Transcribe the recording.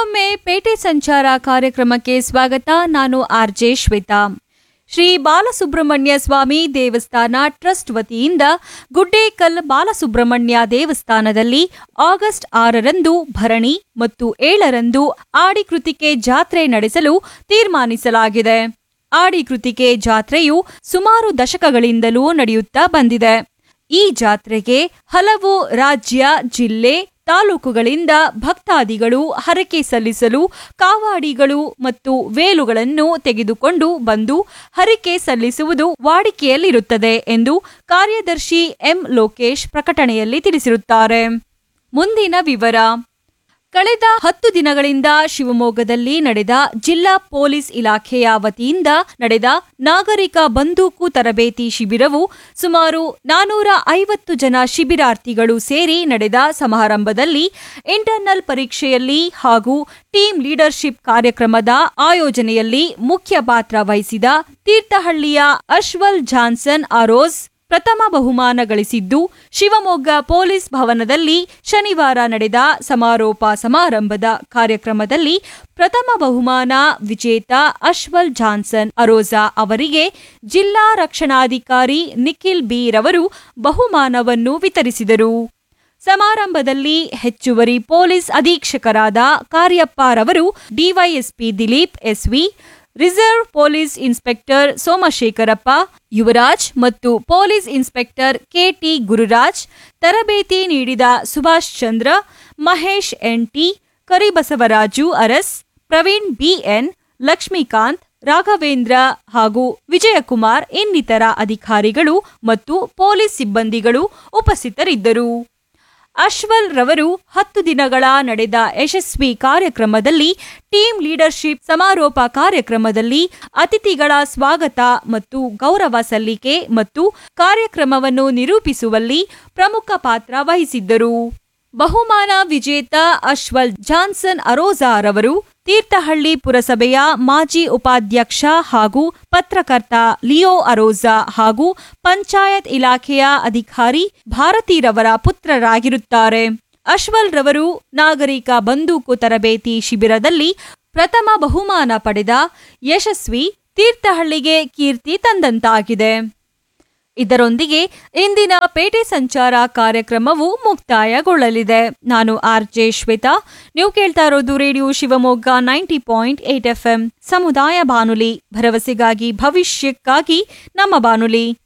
ಮತ್ತೊಮ್ಮೆ ಪೇಟೆ ಸಂಚಾರ ಕಾರ್ಯಕ್ರಮಕ್ಕೆ ಸ್ವಾಗತ ನಾನು ಆರ್ಜೆ ಶ್ವೇತಾ ಶ್ರೀ ಬಾಲಸುಬ್ರಹ್ಮಣ್ಯ ಸ್ವಾಮಿ ದೇವಸ್ಥಾನ ಟ್ರಸ್ಟ್ ವತಿಯಿಂದ ಗುಡ್ಡೇಕಲ್ ಬಾಲಸುಬ್ರಹ್ಮಣ್ಯ ದೇವಸ್ಥಾನದಲ್ಲಿ ಆಗಸ್ಟ್ ಆರರಂದು ಭರಣಿ ಮತ್ತು ಏಳರಂದು ಆಡಿಕೃತಿಕೆ ಜಾತ್ರೆ ನಡೆಸಲು ತೀರ್ಮಾನಿಸಲಾಗಿದೆ ಆಡಿಕೃತಿಕೆ ಜಾತ್ರೆಯು ಸುಮಾರು ದಶಕಗಳಿಂದಲೂ ನಡೆಯುತ್ತಾ ಬಂದಿದೆ ಈ ಜಾತ್ರೆಗೆ ಹಲವು ರಾಜ್ಯ ಜಿಲ್ಲೆ ತಾಲೂಕುಗಳಿಂದ ಭಕ್ತಾದಿಗಳು ಹರಕೆ ಸಲ್ಲಿಸಲು ಕಾವಾಡಿಗಳು ಮತ್ತು ವೇಲುಗಳನ್ನು ತೆಗೆದುಕೊಂಡು ಬಂದು ಹರಕೆ ಸಲ್ಲಿಸುವುದು ವಾಡಿಕೆಯಲ್ಲಿರುತ್ತದೆ ಎಂದು ಕಾರ್ಯದರ್ಶಿ ಎಂ ಲೋಕೇಶ್ ಪ್ರಕಟಣೆಯಲ್ಲಿ ತಿಳಿಸಿರುತ್ತಾರೆ ಮುಂದಿನ ವಿವರ ಕಳೆದ ಹತ್ತು ದಿನಗಳಿಂದ ಶಿವಮೊಗ್ಗದಲ್ಲಿ ನಡೆದ ಜಿಲ್ಲಾ ಪೊಲೀಸ್ ಇಲಾಖೆಯ ವತಿಯಿಂದ ನಡೆದ ನಾಗರಿಕ ಬಂದೂಕು ತರಬೇತಿ ಶಿಬಿರವು ಸುಮಾರು ನಾನೂರ ಐವತ್ತು ಜನ ಶಿಬಿರಾರ್ಥಿಗಳು ಸೇರಿ ನಡೆದ ಸಮಾರಂಭದಲ್ಲಿ ಇಂಟರ್ನಲ್ ಪರೀಕ್ಷೆಯಲ್ಲಿ ಹಾಗೂ ಟೀಮ್ ಲೀಡರ್ಶಿಪ್ ಕಾರ್ಯಕ್ರಮದ ಆಯೋಜನೆಯಲ್ಲಿ ಮುಖ್ಯ ಪಾತ್ರ ವಹಿಸಿದ ತೀರ್ಥಹಳ್ಳಿಯ ಅಶ್ವಲ್ ಜಾನ್ಸನ್ ಅರೋಸ್ ಪ್ರಥಮ ಬಹುಮಾನ ಗಳಿಸಿದ್ದು ಶಿವಮೊಗ್ಗ ಪೊಲೀಸ್ ಭವನದಲ್ಲಿ ಶನಿವಾರ ನಡೆದ ಸಮಾರೋಪ ಸಮಾರಂಭದ ಕಾರ್ಯಕ್ರಮದಲ್ಲಿ ಪ್ರಥಮ ಬಹುಮಾನ ವಿಜೇತ ಅಶ್ವಲ್ ಜಾನ್ಸನ್ ಅರೋಜಾ ಅವರಿಗೆ ಜಿಲ್ಲಾ ರಕ್ಷಣಾಧಿಕಾರಿ ನಿಖಿಲ್ ಬಿ ರವರು ಬಹುಮಾನವನ್ನು ವಿತರಿಸಿದರು ಸಮಾರಂಭದಲ್ಲಿ ಹೆಚ್ಚುವರಿ ಪೊಲೀಸ್ ಅಧೀಕ್ಷಕರಾದ ಕಾರ್ಯಪ್ಪ ರವರು DYSP Dileep SV reserve police inspector Somashekarappa Yuvaraj ಮತ್ತು ಪೊಲೀಸ್ ಇನ್ಸ್ಪೆಕ್ಟರ್ ಕೆಟಿ ಗುರುರಾಜ್ ತರಬೇತಿ ನೀಡಿದ ಸುಭಾಷ್ ಚಂದ್ರ ಮಹೇಶ್ ಎನ್ಟಿ ಕರಿಬಸವರಾಜು ಅರಸ್ ಪ್ರವೀಣ್ ಬಿಎನ್ ಲಕ್ಷ್ಮೀಕಾಂತ್ ರಾಘವೇಂದ್ರ ಹಾಗೂ ವಿಜಯಕುಮಾರ್ ಇನ್ನಿತರ ಅಧಿಕಾರಿಗಳು ಮತ್ತು ಪೊಲೀಸ್ ಸಿಬ್ಬಂದಿಗಳು ಉಪಸ್ಥಿತರಿದ್ದರು ಅಶ್ವಲ್ ರವರು ಹತ್ತು ದಿನಗಳ ನಡೆದ ಯಶಸ್ವಿ ಕಾರ್ಯಕ್ರಮದಲ್ಲಿ ಟೀಮ್ ಲೀಡರ್ಶಿಪ್ ಸಮಾರೋಪ ಕಾರ್ಯಕ್ರಮದಲ್ಲಿ ಅತಿಥಿಗಳ ಸ್ವಾಗತ ಮತ್ತು ಗೌರವ ಸಲ್ಲಿಕೆ ಮತ್ತು ಕಾರ್ಯಕ್ರಮವನ್ನು ನಿರೂಪಿಸುವಲ್ಲಿ ಪ್ರಮುಖ ಪಾತ್ರ ವಹಿಸಿದ್ದರು ಬಹುಮಾನ ವಿಜೇತ ಅಶ್ವಲ್ ಜಾನ್ಸನ್ ಅರೋಜಾ ರವರು ತೀರ್ಥಹಳ್ಳಿ ಪುರಸಭೆಯ ಮಾಜಿ ಉಪಾಧ್ಯಕ್ಷ ಹಾಗೂ ಪತ್ರಕರ್ತ ಲಿಯೋ ಅರೋಜಾ ಹಾಗೂ ಪಂಚಾಯತ್ ಇಲಾಖೆಯ ಅಧಿಕಾರಿ ಭಾರತೀರವರ ಪುತ್ರರಾಗಿರುತ್ತಾರೆ ಅಶ್ವಲ್ ರವರು ನಾಗರಿಕ ಬಂದೂಕು ತರಬೇತಿ ಶಿಬಿರದಲ್ಲಿ ಪ್ರಥಮ ಬಹುಮಾನ ಪಡೆದ ಯಶಸ್ವಿ ತೀರ್ಥಹಳ್ಳಿಗೆ ಕೀರ್ತಿ ತಂದಂತಾಗಿದೆ ಇದರೊಂದಿಗೆ ಇಂದಿನ ಪೇಟೆ ಸಂಚಾರ ಕಾರ್ಯಕ್ರಮವು ಮುಕ್ತಾಯಗೊಳ್ಳಲಿದೆ ನಾನು ಆರ್ ಜೆ ಶ್ವೇತಾ ನೀವು ಕೇಳ್ತಾ ಇರೋದು radio Shivamogga ninety point eight F M ಸಮುದಾಯ ಬಾನುಲಿ ಭರವಸೆಗಾಗಿ ಭವಿಷ್ಯಕ್ಕಾಗಿ ನಮ್ಮ ಬಾನುಲಿ